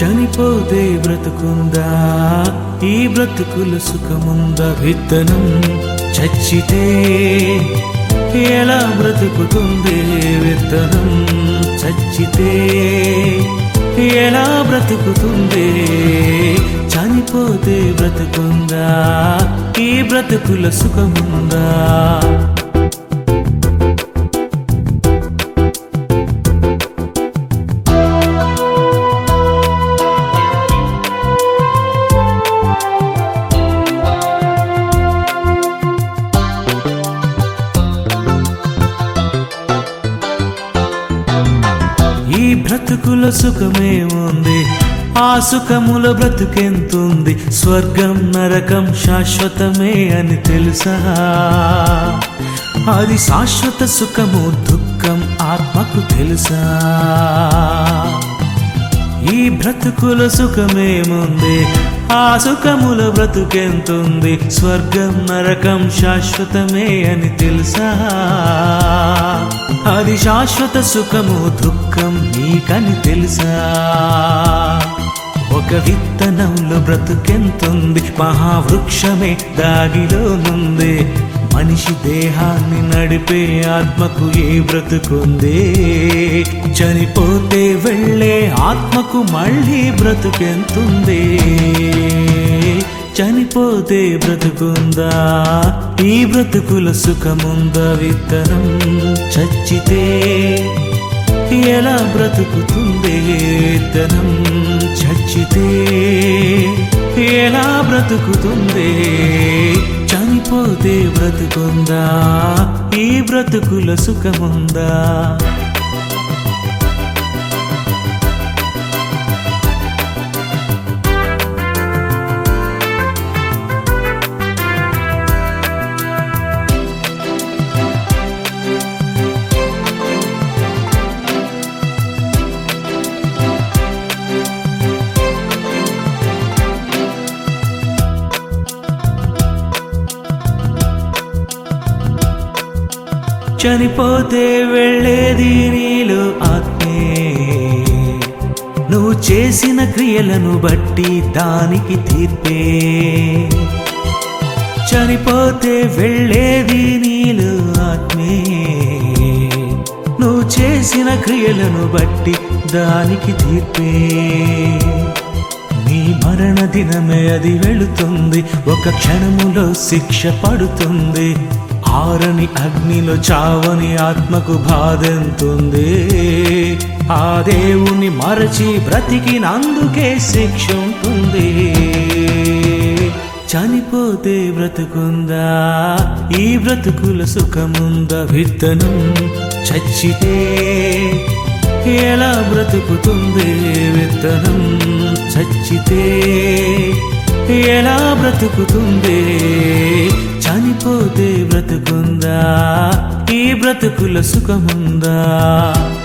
చనిపోతే బ్రతుకుందా ఈ బ్రతుకుల సుఖముందా విత్తనం చచ్చితే ఎలా బ్రతుకుతుంది విత్తనం చచ్చితే ఎలా బ్రతుకుతుంది చనిపోతే బ్రతుకుందా ఈ బ్రతుకుల సుఖముందా ఈ బ్రతుకుల సుఖమేముంది ఆ సుఖముల బ్రతుకెంతుంది స్వర్గం నరకం శాశ్వతమే అని తెలుసా అది శాశ్వత సుఖము దుఃఖం ఆత్మకు తెలుసా ఈ బ్రతుకుల సుఖమేముంది ఆ సుఖముల బ్రతుకెంతుంది స్వర్గం నరకం శాశ్వతమే అని తెలుసా అది శాశ్వత సుఖము దుఃఖం నీకని తెలుసా ఒక విత్తనంలో బ్రతుకెంతుంది మహావృక్షమే దాగిలోనుంది మనిషి దేహాన్ని నడిపే ఆత్మకు ఏ బ్రతుకుంది చనిపోతే వెళ్ళే ఆత్మకు మళ్ళీ బ్రతుకెంతుంది చనిపోతే బ్రతుకుందా ఈ బ్రతుకుల సుఖముందా విత్తనం చచ్చితే ఎలా బ్రతుకుతుంది విత్తనం చచ్చితే ఎలా బ్రతుకుతుంది చనిపోతే బ్రతుకుందా ఈ బ్రతుకుల సుఖముందా చనిపోతే వెళ్ళేది నీలో ఆత్మే నువ్వు చేసిన క్రియలను బట్టి దానికి తీర్పే చనిపోతే వెళ్ళేది నీలో ఆత్మే నువ్వు చేసిన క్రియలను బట్టి దానికి తీర్పే నీ మరణ దినమే అది వెళుతుంది ఒక క్షణములో శిక్ష పడుతుంది ఆరని అగ్నిలో చావని ఆత్మకు బాధెంతుంది ఆ దేవుని మరచి బ్రతికినందుకే శిక్ష ఉంటుంది చనిపోతే బ్రతుకుందా ఈ బ్రతుకుల సుఖముందా విత్తనం చచ్చితే ఎలా బ్రతుకుతుంది విత్తనం చచ్చితే ఎలా బ్రతుకుతుంది చనిపోతే బ్రతుకుందా ఈ బ్రతుకుల సుఖముందా